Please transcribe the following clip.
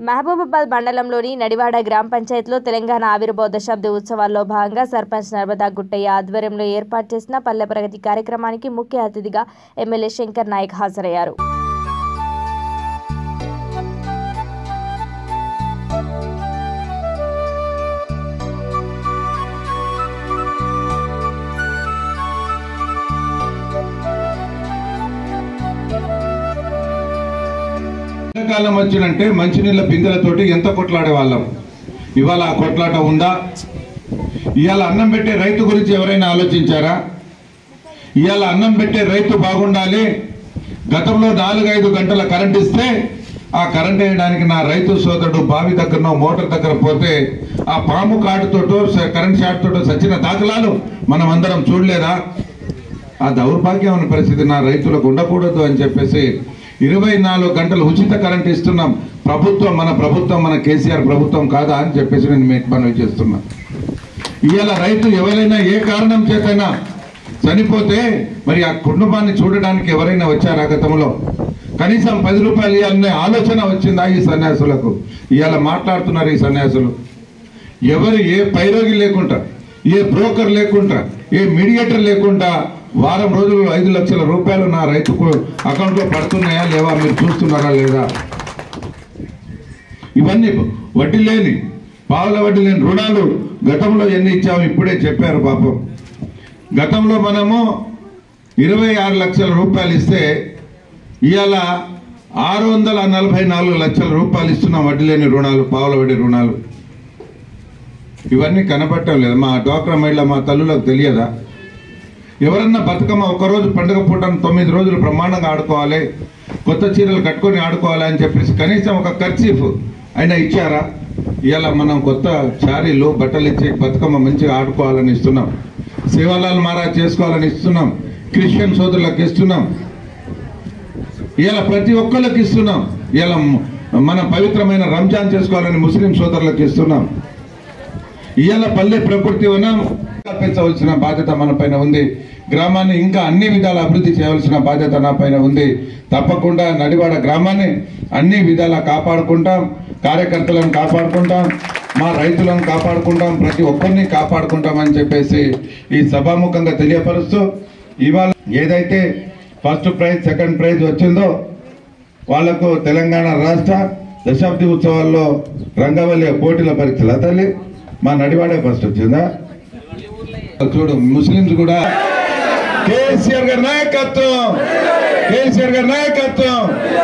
మహబూబాబాద్ మండలంలోని నడివాడ గ్రామ పంచాయతీలో తెలంగాణ ఆవిర్భావ దశాబ్ది ఉత్సవాల్లో భాగంగా సర్పంచ్ నర్మదా గుట్టయ్య ఆధ్వర్యంలో ఏర్పాటు చేసిన పల్లె ప్రగతి కార్యక్రమానికి ముఖ్య అతిథిగా ఎమ్మెల్యే శంకర్ నాయక్ హాజరయ్యారు ఎండాకాలం వచ్చినంటే మంచినీళ్ళ బిందెలతోటి ఎంత కొట్లాడే వాళ్ళం ఇవాళ ఆ కొట్లాట ఉందా ఇవాళ అన్నం పెట్టే రైతు గురించి ఎవరైనా ఆలోచించారా ఇవాళ అన్నం పెట్టే రైతు బాగుండాలి గతంలో నాలుగైదు గంటల కరెంట్ ఇస్తే ఆ కరెంట్ వేయడానికి నా రైతు సోదరుడు బావి దగ్గరనో మోటార్ దగ్గర పోతే ఆ పాము కాటుతోటో స- కరెంట్ షాట్ తోటో సచిన దాఖలాలు మనం అందరం చూడలేదా ఆ దౌర్భాగ్యమైన పరిస్థితి నా రైతులకు ఉండకూడదు అని చెప్పేసి ఇరవై నాలుగు గంటలు ఉచిత కరెంట్ ఇస్తున్నాం ప్రభుత్వం మన ప్రభుత్వం మన కేసీఆర్ ప్రభుత్వం కాదా అని చెప్పేసి నేను మీకు మనవి చేస్తున్నా ఇవాళ రైతు ఎవరైనా ఏ కారణం చేతైనా చనిపోతే మరి ఆ కుటుంబాన్ని చూడడానికి ఎవరైనా వచ్చారా గతంలో కనీసం పది రూపాయలు ఇవ్వాలనే ఆలోచన వచ్చిందా ఈ సన్యాసులకు ఇవాళ మాట్లాడుతున్నారు ఈ సన్యాసులు ఎవరు ఏ పైరోగి లేకుండా ఏ బ్రోకర్ లేకుండా ఏ మీడియేటర్ లేకుండా వారం రోజులు ఐదు లక్షల రూపాయలు నా రైతుకు అకౌంట్లో పడుతున్నాయా లేవా మీరు చూస్తున్నారా లేదా ఇవన్నీ వడ్డీ లేని పావుల వడ్డీ లేని రుణాలు గతంలో ఎన్ని ఇచ్చాము ఇప్పుడే చెప్పారు పాపం గతంలో మనము ఇరవై ఆరు లక్షల రూపాయలు ఇస్తే ఇవాళ ఆరు వందల నలభై నాలుగు లక్షల రూపాయలు ఇస్తున్నాం వడ్డీ లేని రుణాలు పావుల వడ్డీ రుణాలు ఇవన్నీ కనపడటం లేదు మా డ్వాక్రా మహిళ మా తల్లులకు తెలియదా ఎవరన్నా బతుకమ్మ ఒకరోజు పండుగ పూట తొమ్మిది రోజులు బ్రహ్మాండంగా ఆడుకోవాలి కొత్త చీరలు కట్టుకొని ఆడుకోవాలి అని చెప్పేసి కనీసం ఒక ఖర్చీఫ్ అయినా ఇచ్చారా ఇవాళ మనం కొత్త చారీలు బట్టలు ఇచ్చి బతుకమ్మ మంచిగా ఆడుకోవాలని ఇస్తున్నాం శివాలాల్ మహారాజ్ చేసుకోవాలని ఇస్తున్నాం క్రిస్టియన్ సోదరులకు ఇస్తున్నాం ఇవాళ ప్రతి ఒక్కళ్ళకి ఇస్తున్నాం ఇవాళ మన పవిత్రమైన రంజాన్ చేసుకోవాలని ముస్లిం సోదరులకు ఇస్తున్నాం ఇవాళ పల్లె ప్రకృతి వనం కల్పించవలసిన బాధ్యత మన పైన ఉంది గ్రామాన్ని ఇంకా అన్ని విధాల అభివృద్ధి చేయవలసిన బాధ్యత నా పైన ఉంది తప్పకుండా నడివాడ గ్రామాన్ని అన్ని విధాలా కాపాడుకుంటాం కార్యకర్తలను కాపాడుకుంటాం మా రైతులను కాపాడుకుంటాం ప్రతి ఒక్కరిని కాపాడుకుంటామని చెప్పేసి ఈ సభాముఖంగా తెలియపరుస్తూ ఇవాళ ఏదైతే ఫస్ట్ ప్రైజ్ సెకండ్ ప్రైజ్ వచ్చిందో వాళ్లకు తెలంగాణ రాష్ట్ర దశాబ్ది ఉత్సవాల్లో రంగవల్లి పోటీల పరీక్షల తల్లి మా నడివాడే ఫస్ట్ వచ్చిందా చూడు ముస్లింస్ కూడా కేసీఆర్ గారి నాయకత్వం కేసీఆర్ గారి నాయకత్వం